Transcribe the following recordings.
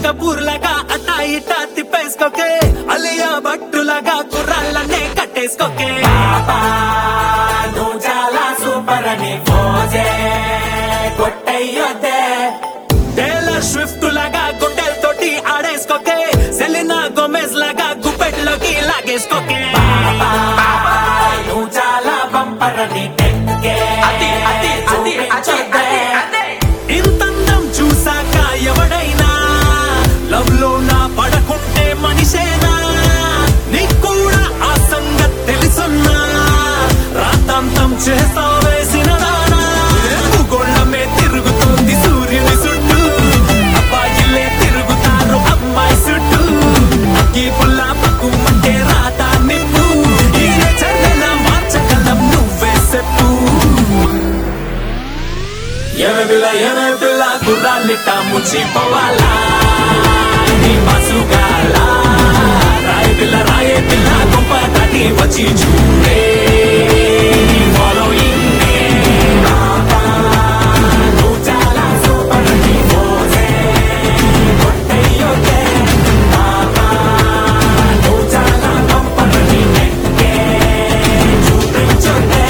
కపూర్లాగా అట్టా ఇట్టా తిప్పేసుకోకే అలియా భట్టులాగా కుర్రాళ్ళనే కట్టేసుకోకే పాపా నువ్వు చాలా సూపర్ అని పోజే కొట్టయ్యొద్దే టేలర్ స్విఫ్ట్ లాగా గుండెలతోటి ఆడేసుకోకే సెలినా గోమెజ్ లాగా గుప్పెట్లోకి లాగేసుకోకే నువ్వు చాలా బంపర్ అని టెక్కే అది అది అది అది అది అదే ఇంతందం చూసాక ఎవడైనా లవ్ లో నా పడకుంటే మనిషేనా నీకు కూడా ఆ సంగతి తెలుసున్నా రాతాంతం చేస్తా వేసిన దానా భూగోళమే తిరుగుతుంది సూర్యుని చుట్టూ అబ్బాయిలే తిరుగుతారు అమ్మాయి చుట్టూ అగ్గి పుల్ల పక్కుమంటే రాత నిప్పు ఈ చర్యల మార్చగలం నువ్వే చెప్పు ఎమె పిల్ల ఎమె పిల్ల గుర్రాలిట్ట ముచ్చిపోవాలా నీ మసుగాల రాయ పిల్ల రాయే పిల్ల గొప్ప తటి వచ్చి చూడే ఫాలోయింగ్ నువ్వు చాలా సూపర్ అని పోజే కొట్టయ్యొద్దే పాపా నువ్వు చాలా బంపర్ అని టెక్కే చూపించొద్దే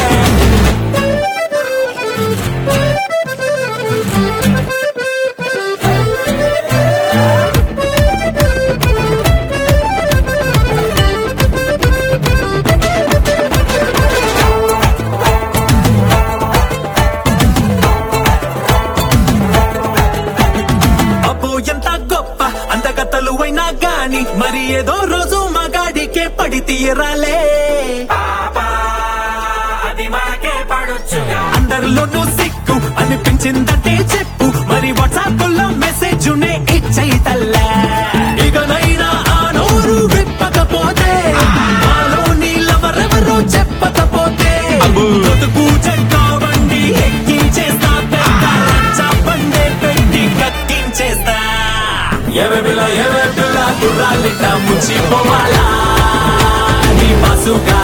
అబ్బో ఎంత గొప్ప అందగతలు అయినా గాని మరి ఏదో రోజు మగాడికే పడి తీరాలే పాపా అది మాకే పడొచ్చుగా అందరిలోనూ సిక్కు అనిపించిందంటే చెప్పు మరి వాట్సాప్ లో మెసేజ్ నే ఇచ్చయి తల్లే ఇకనైనా ఆ నోరు విప్పకపోతే మాలో నీళ్ళెవరెవరో చెప్పకపోతే బతుకు చెక్క బండి ఎక్కించేస్తా పెద్ద రచ్చ బండే పెట్టి కక్కించేస్తా ఎవ పిల్ల ఎవ పిల్ల గుర్రాలిట్ట ముచ్చిపోవాలా నీ మసుగా